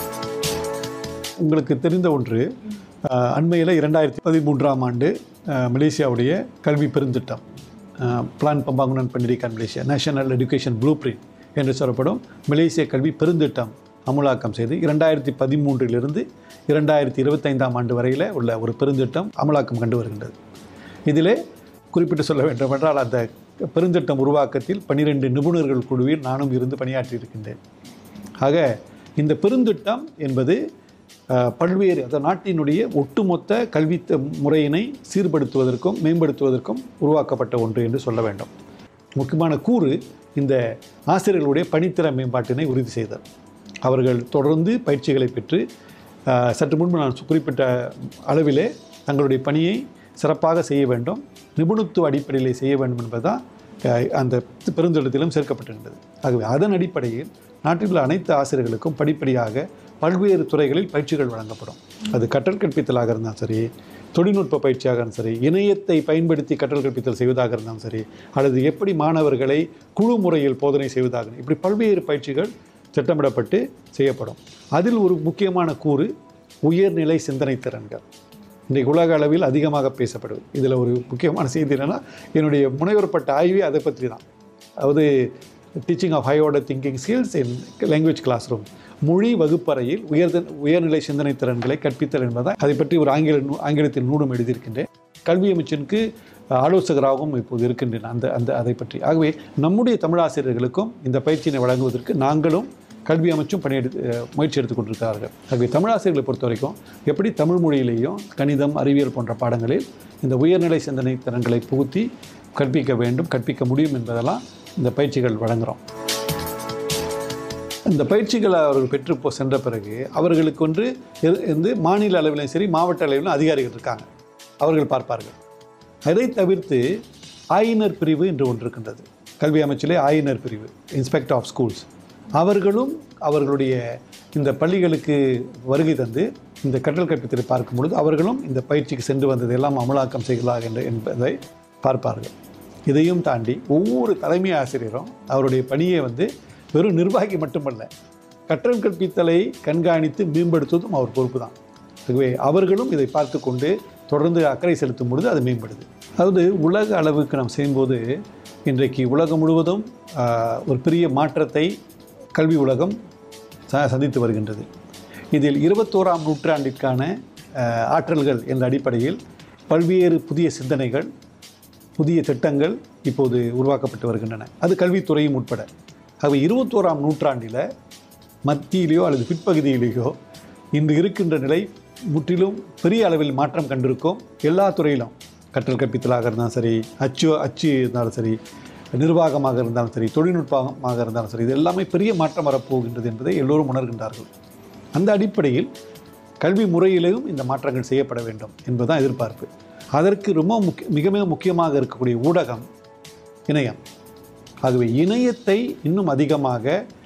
உங்களுக்கு தெரிந்த ஒன்று அஹ், அண்மையில் இரண்டாயிரத்தி பதிமூன்றாம் ஆண்டு அஹ், மலேசியாவுடைய கல்வி பெருந்திட்டம் பிளான் பம்பாங்குனன் பண்டிரிகான் Malaysia national education blueprint என்று சொல்லப்படும் மலேசிய கல்வி பெருந்திட்டம் அமுலாக்கம் செய்து இரண்டாயிரத்தி பதிமூன்றிலிருந்து இரண்டாயிரத்தி இருபத்தைந்தாம் ஆண்டு வரையில் உள்ள ஒரு பெருந்திட்டம் அமலாக்கம் கண்டு வருகின்றது இதிலே குறிப்பிட்டு சொல்ல வேண்டும் என்றால் அந்த பெருந்திட்டம் உருவாக்கத்தில் பன்னிரெண்டு நிபுணர்கள் குழுவில் நானும் இருந்து பணியாற்றி இருக்கின்றேன் ஆக இந்த பெருந்திட்டம் என்பது அஹ், பல்வேறு அந்த நாட்டினுடைய ஒட்டுமொத்த கல்வி த- முறையினை சீர்படுத்துவதற்கும் மேம்படுத்துவதற்கும் உருவாக்கப்பட்ட ஒன்று என்று சொல்ல வேண்டும் முக்கியமான கூறு இந்த ஆசிரியர்களுடைய பணித்திற மேம்பாட்டினை உறுதி செய்தல் அவர்கள் தொடர்ந்து பயிற்சிகளை பெற்று அஹ், சற்று முன்பு நான் குறிப்பிட்ட அளவிலே தங்களுடைய பணியை சிறப்பாக செய்ய வேண்டும் நிபுணத்துவ அடிப்படையில் செய்ய வேண்டும் என்பதுதான் அஹ், அந்த பெருந்தொடத்திலும் சேர்க்கப்பட்டிருந்தது ஆகவே அதன் அடிப்படையில் நாட்டில் உள்ள அனைத்து ஆசிரியர்களுக்கும் படிப்படியாக பல்வேறு துறைகளில் பயிற்சிகள் வழங்கப்படும் அது கற்றல் கற்பித்தலாக இருந்தாலும் சரி தொழில்நுட்ப பயிற்சியாக இருந்தாலும் சரி இணையத்தை பயன்படுத்தி கற்றல் கற்பித்தல் செய்வதாக இருந்தாலும் சரி அல்லது எப்படி மாணவர்களை குழு முறையில் போதனை செய்வதாக இப்படி பல்வேறு பயிற்சிகள் திட்டமிடப்பட்டு செய்யப்படும் அதில் ஒரு முக்கியமான கூறு உயர்நிலை சிந்தனை திறன்கள் இன்றைக்கு உலக அளவில் அதிகமாக பேசப்படுது இதில் ஒரு முக்கியமான செய்தி என்னென்னா என்னுடைய முனைவர் பட்ட ஆய்வே அதை பற்றி தான் அதாவது teaching of high order thinking skills in language classroom மொழி வகுப்பறையில் உயர்த உயர்நிலை சிந்தனை திறன்களை கற்பித்தல் என்பதை அதை பற்றி ஒரு ஆங்கில நூ- ஆங்கிலத்தில் நூலும் எழுதியிருக்கின்றேன் கல்வி அமைச்சனுக்கு ஆலோசகராகவும் இப்போது இருக்கின்றேன் அந்த அந்த அதை பற்றி ஆகவே நம்முடைய தமிழ் ஆசிரியர்களுக்கும் இந்த பயிற்சியினை வழங்குவதற்கு நாங்களும் கல்வி அமைச்சும் பணியெடுத்து அஹ், முயற்சி எடுத்துக் கொண்டிருக்கிறார்கள் ஆகவே தமிழாசிரியர்களை பொறுத்த வரைக்கும் எப்படி தமிழ் மொழியிலேயும் கணிதம் அறிவியல் போன்ற பாடங்களில் இந்த உயர்நிலை சிந்தனை திறன்களை புகுத்தி கற்பிக்க வேண்டும் கற்பிக்க முடியும் என்பதெல்லாம் இந்த பயிற்சிகள் வழங்குகிறோம் இந்த பயிற்சிகளை அவர்கள் பெற்று போ சென்ற பிறகு அவர்களுக்கு ஒன்று எது- வந்து மாநில அளவிலும் சரி மாவட்ட அளவிலும் அதிகாரிகள் இருக்காங்க அவர்கள் பார்ப்பார்கள் அதை தவிர்த்து ஆயினர் பிரிவு என்று ஒன்று இருக்கின்றது கல்வி அமைச்சிலே ஆயினர் பிரிவு இன்ஸ்பெக்டர் ஆஃப் ஸ்கூல்ஸ் அவர்களும் அவர்களுடைய இந்த பள்ளிகளுக்கு வருகை தந்து இந்த கற்றல் கற்பித்தலை பார்க்கும் பொழுது அவர்களும் இந்த பயிற்சிக்கு சென்று வந்ததை எல்லாம் அமலாக்கம் செய்கிறார்கள் என்று என்பதை பார்ப்பார்கள் இதையும் தாண்டி ஒவ்வொரு தலைமை ஆசிரியரும் அவருடைய பணியை வந்து வெறும் நிர்வாகி மட்டுமல்ல கற்றல் கற்பித்தலை கண்காணித்து மேம்படுத்துவதும் அவர் பொறுப்பு தான் ஆகவே அவர்களும் இதை பார்த்து கொண்டு தொடர்ந்து அக்கறை செலுத்தும் பொழுது அது மேம்படுது அதாவது உலக அளவுக்கு நாம் செய்யும்போது இன்றைக்கு உலகம் முழுவதும் ஆஹ், ஒரு பெரிய மாற்றத்தை கல்வி உலகம் ச- சந்தித்து வருகின்றது இதில் இருபத்தோராம் நூற்றாண்டிற்கான ஆஹ், ஆற்றல்கள் என்ற அடிப்படையில் பல்வேறு புதிய சிந்தனைகள் புதிய திட்டங்கள் இப்போது உருவாக்கப்பட்டு வருகின்றன அது கல்வித்துறையும் உட்பட ஆகவே இருபத்தோராம் நூற்றாண்டில் மத்தியிலேயோ அல்லது பிற்பகுதியிலேயோ இன்று இருக்கின்ற நிலை முற்றிலும் பெரிய அளவில் மாற்றம் கண்டிருக்கும் எல்லா துறையிலும் கற்றல் கற்பித்தலாக இருந்தாலும் சரி அச்சு அச்சு இருந்தாலும் சரி நிர்வாகமாக இருந்தாலும் சரி தொழில்நுட்பமாக இருந்தாலும் சரி இது எல்லாமே பெரிய மாற்றம் வரப்போகின்றது என்பதை எல்லோரும் உணர்கின்றார்கள் அந்த அடிப்படையில் கல்வி முறையிலும் இந்த மாற்றங்கள் செய்யப்பட வேண்டும் என்பதுதான் எதிர்பார்ப்பு அதற்கு ரொம்ப முக்கிய மிக மிக முக்கியமாக இருக்கக்கூடிய ஊடகம் இணையம் ஆகவே இணையத்தை இன்னும் அதிகமாக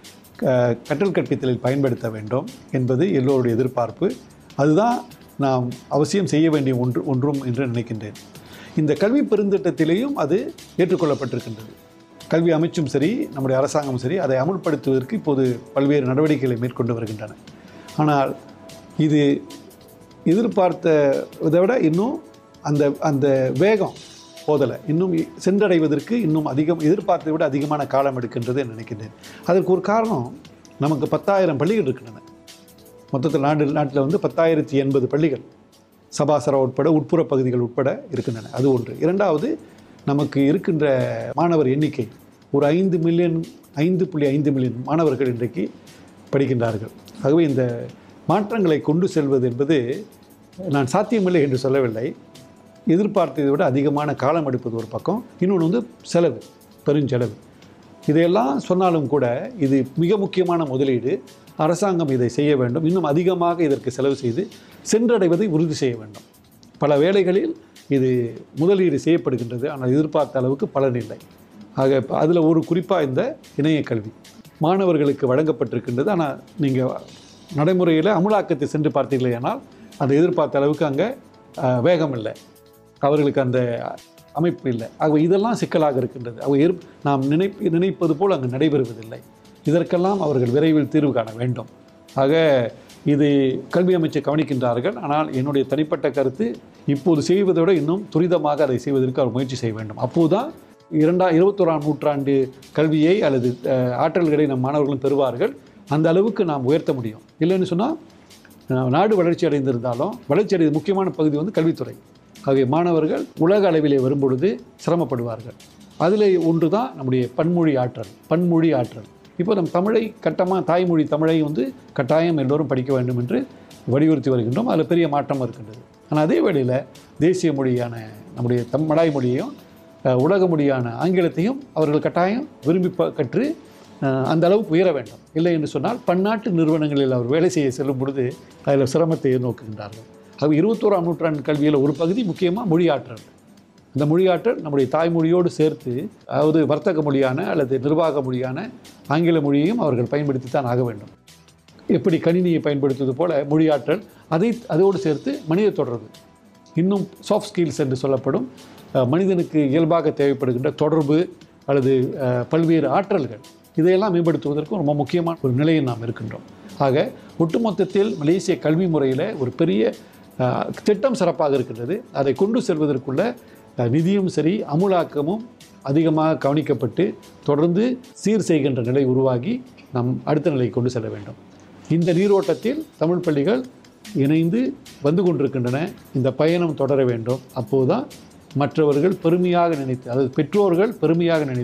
க- கற்றல் கற்பித்தலில் பயன்படுத்த வேண்டும் என்பது எல்லோருடைய எதிர்பார்ப்பு அதுதான் நாம் அவசியம் செய்ய வேண்டிய ஒன்று ஒன்றும் என்று நினைக்கின்றேன் இந்த கல்வி பெருந்திட்டத்திலேயும் அது ஏற்றுக்கொள்ளப்பட்டிருக்கின்றது கல்வி அமைச்சும் சரி நம்முடைய அரசாங்கமும் சரி அதை அமுல்படுத்துவதற்கு இப்போது பல்வேறு நடவடிக்கைகளை மேற்கொண்டு வருகின்றன ஆனால் இது எதிர்பார்த்த இதை விட இன்னும் அந்த அந்த வேகம் போதலை இன்னும் இ- சென்றடைவதற்கு இன்னும் அதிகம் எதிர்பார்த்ததை விட அதிகமான காலம் எடுக்கின்றது என்று நினைக்கின்றேன் அதற்கு ஒரு காரணம் நமக்கு பத்தாயிரம் பள்ளிகள் இருக்கின்றன மொத்தத்தில் நாடு நாட்டில் வந்து பத்தாயிரத்தி எண்பது பள்ளிகள் சபாசரா உட்பட உட்புற பகுதிகள் உட்பட இருக்கின்றன அது ஒன்று இரண்டாவது நமக்கு இருக்கின்ற மாணவர் எண்ணிக்கை ஒரு ஐந்து மில்லியன் ஐந்து புள்ளி ஐந்து மில்லியன் மாணவர்கள் இன்றைக்கு படிக்கின்றார்கள் ஆகவே இந்த மாற்றங்களை கொண்டு செல்வது என்பது நான் சாத்தியமில்லை என்று சொல்லவில்லை எதிர்பார்த்ததை விட அதிகமான காலம் எடுப்பது ஒரு பக்கம் இன்னொன்று வந்து செலவு பெருஞ்செலவு இதையெல்லாம் சொன்னாலும் கூட இது மிக முக்கியமான முதலீடு அரசாங்கம் இதை செய்ய வேண்டும் இன்னும் அதிகமாக இதற்கு செலவு செய்து சென்றடைவதை உறுதி செய்ய வேண்டும் பல வேளைகளில் இது முதலீடு செய்யப்படுகின்றது ஆனால் எதிர்பார்த்த அளவுக்கு பலன் இல்லை ஆக அதில் ஒரு குறிப்பாக இந்த இணைய கல்வி மாணவர்களுக்கு வழங்கப்பட்டிருக்கின்றது ஆனால் நீங்கள் நடைமுறையில் அமுலாக்கத்தை சென்று பார்த்தீர்களேயானால் அந்த எதிர்பார்த்த அளவுக்கு அங்கே அஹ், வேகம் இல்லை அவர்களுக்கு அந்த அமைப்பு இல்லை ஆகவே இதெல்லாம் சிக்கலாக இருக்கின்றது அவ எதிர் நாம் நினை நினைப்பது போல் அங்கு நடைபெறுவதில்லை இதற்கெல்லாம் அவர்கள் விரைவில் தீர்வு காண வேண்டும் ஆக இது கல்வி அமைச்சர் கவனிக்கின்றார்கள் ஆனால் என்னுடைய தனிப்பட்ட கருத்து இப்போது செய்வதை விட இன்னும் துரிதமாக அதை செய்வதற்கு அவர் முயற்சி செய்ய வேண்டும் அப்போதுதான் இரண்டா இருபத்தோராம் நூற்றாண்டு கல்வியை அல்லது அஹ், ஆற்றல்களை நம் மாணவர்களும் பெறுவார்கள் அந்த அளவுக்கு நாம் உயர்த்த முடியும் இல்லைன்னு சொன்னால் அஹ் நாடு வளர்ச்சி அடைந்திருந்தாலும் வளர்ச்சி அடைந்த முக்கியமான பகுதி வந்து கல்வித்துறை ஆகிய மாணவர்கள் உலக அளவிலே வரும்பொழுது சிரமப்படுவார்கள் அதில் ஒன்று தான் நம்முடைய பன்மொழி ஆற்றல் பன்மொழி ஆற்றல் இப்போ நம் தமிழை கட்டமாக தாய்மொழி தமிழை வந்து கட்டாயம் எல்லோரும் படிக்க வேண்டும் என்று வலியுறுத்தி வருகின்றோம் அதில் பெரிய மாற்றம் இருக்கின்றது ஆனால் அதே வேளையில் தேசிய மொழியான நம்முடைய தம் மலாய் மொழியையும் அஹ், உலக மொழியான ஆங்கிலத்தையும் அவர்கள் கட்டாயம் விரும்பி ப- கற்று அஹ், அந்த அளவுக்கு உயர வேண்டும் இல்லை என்று சொன்னால் பன்னாட்டு நிறுவனங்களில் அவர் வேலை செய்ய செல்லும் பொழுது அதில் சிரமத்தை எதிர்நோக்குகின்றார்கள் ஆக இருபத்தோராம் நூற்றாண்டு கல்வியில் ஒரு பகுதி முக்கியமாக மொழியாற்றல் இந்த மொழியாற்றல் நம்முடைய தாய்மொழியோடு சேர்த்து அதாவது வர்த்தக மொழியான அல்லது நிர்வாக மொழியான ஆங்கில மொழியையும் அவர்கள் பயன்படுத்தி தான் ஆக வேண்டும் எப்படி கணினியை பயன்படுத்துவது போல மொழியாற்றல் அதை அதோடு சேர்த்து மனித தொடர்பு இன்னும் சாஃப்ட் ஸ்கில்ஸ் என்று சொல்லப்படும் அஹ், மனிதனுக்கு இயல்பாக தேவைப்படுகின்ற தொடர்பு அல்லது அஹ், பல்வேறு ஆற்றல்கள் இதையெல்லாம் மேம்படுத்துவதற்கு ரொம்ப முக்கியமான ஒரு நிலையில் நாம் இருக்கின்றோம் ஆக ஒட்டுமொத்தத்தில் மலேசிய கல்வி முறையில் ஒரு பெரிய அஹ், திட்டம் சிறப்பாக இருக்கின்றது அதை கொண்டு செல்வதற்குள்ள அஹ், நிதியும் சரி அமுலாக்கமும் அதிகமாக கவனிக்கப்பட்டு தொடர்ந்து சீர் செய்கின்ற நிலை உருவாகி நாம் அடுத்த நிலைக்கு கொண்டு செல்ல வேண்டும் இந்த நீரோட்டத்தில் தமிழ் பள்ளிகள் இணைந்து வந்து கொண்டிருக்கின்றன இந்த பயணம் தொடர வேண்டும் அப்போதுதான் மற்றவர்கள் பெருமையாக நினைத்து அதாவது பெற்றோர்கள் பெருமையாக நினைத்து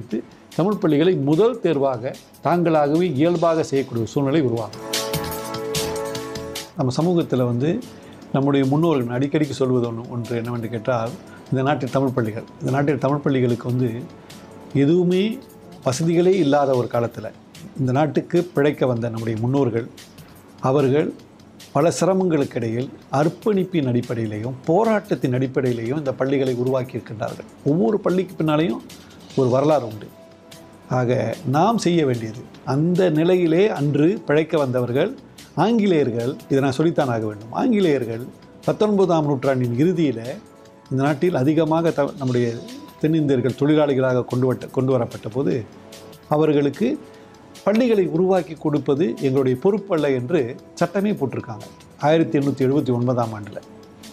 தமிழ் பள்ளிகளை முதல் தேர்வாக தாங்களாகவே இயல்பாக செய்யக்கூடிய ஒரு சூழ்நிலை உருவாகும் நம்ம சமூகத்தில் வந்து நம்முடைய முன்னோர்கள் அடிக்கடிக்கு சொல்வது ஒன்று ஒன்று என்னவென்று கேட்டால் இந்த நாட்டில் தமிழ் பள்ளிகள் இந்த நாட்டில் தமிழ் பள்ளிகளுக்கு வந்து எதுவுமே வசதிகளே இல்லாத ஒரு காலத்தில் இந்த நாட்டுக்கு பிழைக்க வந்த நம்முடைய முன்னோர்கள் அவர்கள் பல சிரமங்களுக்கு இடையில் அர்ப்பணிப்பின் அடிப்படையிலையும் போராட்டத்தின் அடிப்படையிலையும் இந்த பள்ளிகளை உருவாக்கி இருக்கின்றார்கள் ஒவ்வொரு பள்ளிக்கு பின்னாலேயும் ஒரு வரலாறு உண்டு ஆக நாம் செய்ய வேண்டியது அந்த நிலையிலே அன்று பிழைக்க வந்தவர்கள் ஆங்கிலேயர்கள் இதை நான் சொல்லித்தான் ஆக வேண்டும் ஆங்கிலேயர்கள் பத்தொன்பதாம் நூற்றாண்டின் இறுதியில் இந்த நாட்டில் அதிகமாக த நம்முடைய தென்னிந்தியர்கள் தொழிலாளிகளாக கொண்டு வட்ட கொண்டு வரப்பட்ட போது அவர்களுக்கு பள்ளிகளை உருவாக்கி கொடுப்பது எங்களுடைய பொறுப்பல்ல என்று சட்டமே போட்டிருக்காங்க ஆயிரத்தி எண்ணூற்றி எழுபத்தி ஒன்பதாம் ஆண்டில்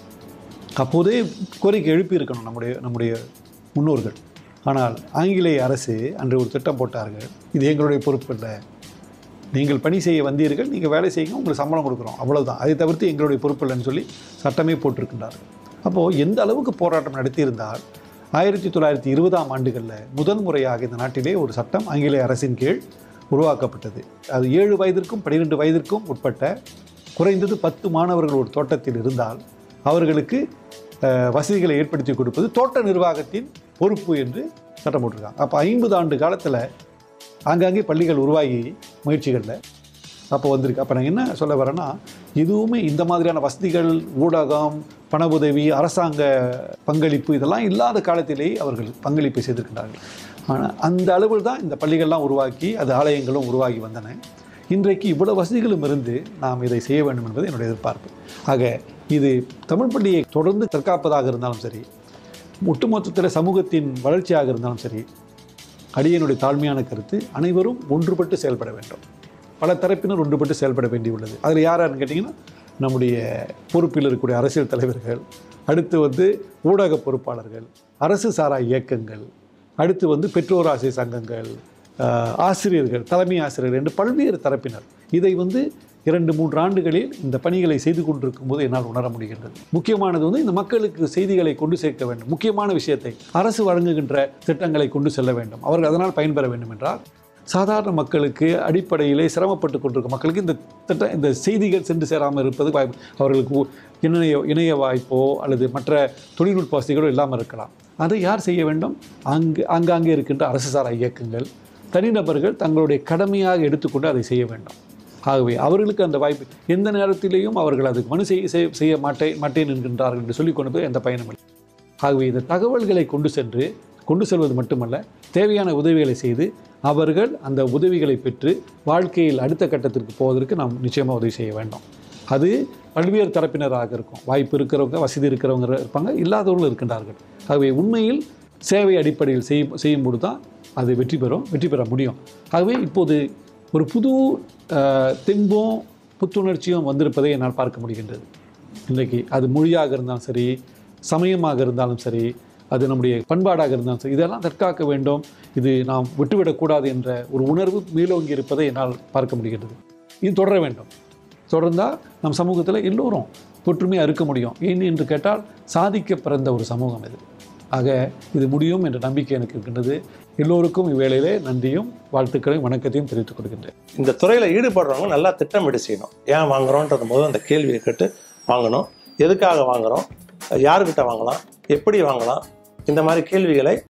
அப்போதே கோரிக்கை எழுப்பி இருக்கணும் நம்முடைய நம்முடைய முன்னோர்கள் ஆனால் ஆங்கிலேய அரசு அன்று ஒரு திட்டம் போட்டார்கள் இது எங்களுடைய பொறுப்பு இல்லை நீங்கள் பணி செய்ய வந்தீர்கள் நீங்கள் வேலை செய்யுங்க உங்களுக்கு சம்பளம் கொடுக்குறோம் அவ்வளவுதான் அதை தவிர்த்து எங்களுடைய பொறுப்பு இல்லைன்னு சொல்லி சட்டமே போட்டிருக்கின்றார்கள் அப்போது எந்த அளவுக்கு போராட்டம் நடத்தியிருந்தால் ஆயிரத்தி தொள்ளாயிரத்தி இருபதாம் ஆண்டுகளில் முதன் முறையாக இந்த நாட்டிலே ஒரு சட்டம் ஆங்கிலேய அரசின் கீழ் உருவாக்கப்பட்டது அது ஏழு வயதிற்கும் பன்னிரெண்டு வயதிற்கும் உட்பட்ட குறைந்தது பத்து மாணவர்கள் ஒரு தோட்டத்தில் இருந்தால் அவர்களுக்கு அஹ், வசதிகளை ஏற்படுத்தி கொடுப்பது தோட்ட நிர்வாகத்தின் பொறுப்பு என்று சட்டம் போட்டிருக்காங்க அப்போ ஐம்பது ஆண்டு காலத்தில் ஆங்காங்கே பள்ளிகள் உருவாகி முயற்சிகளில் அப்போ வந்திருக்கு அப்போ நான் என்ன சொல்ல வரேன்னா எதுவுமே இந்த மாதிரியான வசதிகள் ஊடகம் பண உதவி அரசாங்க பங்களிப்பு இதெல்லாம் இல்லாத காலத்திலேயே அவர்கள் பங்களிப்பை செய்திருக்கிறார்கள் ஆனால் அந்த அளவில் தான் இந்த பள்ளிகள்லாம் உருவாக்கி அது ஆலயங்களும் உருவாகி வந்தன இன்றைக்கு இவ்வளவு வசதிகளும் இருந்து நாம் இதை செய்ய வேண்டும் என்பது என்னுடைய எதிர்பார்ப்பு ஆக இது தமிழ் பள்ளியை தொடர்ந்து தற்காப்பதாக இருந்தாலும் சரி ஒட்டுமொத்தத்தில் சமூகத்தின் வளர்ச்சியாக இருந்தாலும் சரி அடியனுடைய தாழ்மையான கருத்து அனைவரும் ஒன்றுபட்டு செயல்பட வேண்டும் பல தரப்பினர் ஒன்றுபட்டு செயல்பட வேண்டியுள்ளது அதில் யார் யாருன்னு கேட்டிங்கன்னா நம்முடைய பொறுப்பில் இருக்கக்கூடிய அரசியல் தலைவர்கள் அடுத்து வந்து ஊடக பொறுப்பாளர்கள் அரசு சாரா இயக்கங்கள் அடுத்து வந்து பெற்றோர் ஆசிரியர் சங்கங்கள் ஆஹ், ஆசிரியர்கள் தலைமை ஆசிரியர்கள் என்று பல்வேறு தரப்பினர் இதை வந்து இரண்டு மூன்று ஆண்டுகளில் இந்த பணிகளை செய்து கொண்டிருக்கும் போது என்னால் உணர முடிகின்றது முக்கியமானது வந்து இந்த மக்களுக்கு செய்திகளை கொண்டு சேர்க்க வேண்டும் முக்கியமான விஷயத்தை அரசு வழங்குகின்ற திட்டங்களை கொண்டு செல்ல வேண்டும் அவர்கள் அதனால் பயன்பெற வேண்டும் என்றால் சாதாரண மக்களுக்கு அடிப்படையிலே சிரமப்பட்டு கொண்டிருக்கும் மக்களுக்கு இந்த திட்டம் இந்த செய்திகள் சென்று சேராமல் இருப்பது வாய்ப்பு அவர்களுக்கு உ- இணைய இணைய வாய்ப்போ அல்லது மற்ற தொழில்நுட்ப வசதிகளோ இல்லாமல் இருக்கலாம் அதை யார் செய்ய வேண்டும் அங்கு ஆங்காங்கே இருக்கின்ற அரசு சாரா இயக்கங்கள் தனிநபர்கள் தங்களுடைய கடமையாக எடுத்துக்கொண்டு அதை செய்ய வேண்டும் ஆகவே அவர்களுக்கு அந்த வாய்ப்பு எந்த நேரத்திலேயும் அவர்கள் அதுக்கு மனு செய்ய செய்ய- செய்ய மாட்டேன் மாட்டேன் என்கின்றார்கள் என்று சொல்லிக் கொண்டு போய் எந்த பயனும் இல்லை ஆகவே இந்த தகவல்களை கொண்டு சென்று கொண்டு செல்வது மட்டுமல்ல தேவையான உதவிகளை செய்து அவர்கள் அந்த உதவிகளை பெற்று வாழ்க்கையில் அடுத்த கட்டத்திற்கு போவதற்கு நாம் நிச்சயமாக உதவி செய்ய வேண்டும் அது பல்வேறு தரப்பினராக இருக்கும் வாய்ப்பு இருக்கிறவங்க வசதி இருக்கிறவங்க இருப்பாங்க இல்லாதவர்களும் இருக்கின்றார்கள் ஆகவே உண்மையில் சேவை அடிப்படையில் செய்யும் செய்யும்போது தான் அது வெற்றி பெறும் வெற்றி பெற முடியும் ஆகவே இப்போது ஒரு புது அஹ், தெம்பும் புத்துணர்ச்சியும் வந்திருப்பதை என்னால் பார்க்க முடிகின்றது இன்றைக்கு அது மொழியாக இருந்தாலும் சரி சமயமாக இருந்தாலும் சரி அது நம்முடைய பண்பாடாக இருந்தாலும் சரி இதெல்லாம் தற்காக்க வேண்டும் இது நாம் விட்டுவிடக்கூடாது என்ற ஒரு உணர்வு மேலோங்கி இருப்பதை என்னால் பார்க்க முடிகின்றது இது தொடர வேண்டும் தொடர்ந்தால் நம் சமூகத்தில் எல்லோரும் ஒற்றுமையாக இருக்க முடியும் ஏன் என்று கேட்டால் சாதிக்க பிறந்த ஒரு சமூகம் இது ஆக இது முடியும் என்ற நம்பிக்கை எனக்கு இருக்கின்றது எல்லோருக்கும் இவ்வேளையிலே நன்றியும் வாழ்த்துக்களையும் வணக்கத்தையும் தெரிவித்துக் கொள்கின்றேன் இந்த துறையில ஈடுபடுறவங்க நல்லா திட்டமிட்டு செய்யணும் ஏன் வாங்குறோன்றது போது அந்த கேள்வியை கேட்டு வாங்கணும் எதுக்காக வாங்குறோம் யாருக்கிட்ட வாங்கலாம் எப்படி வாங்கலாம் இந்த மாதிரி கேள்விகளை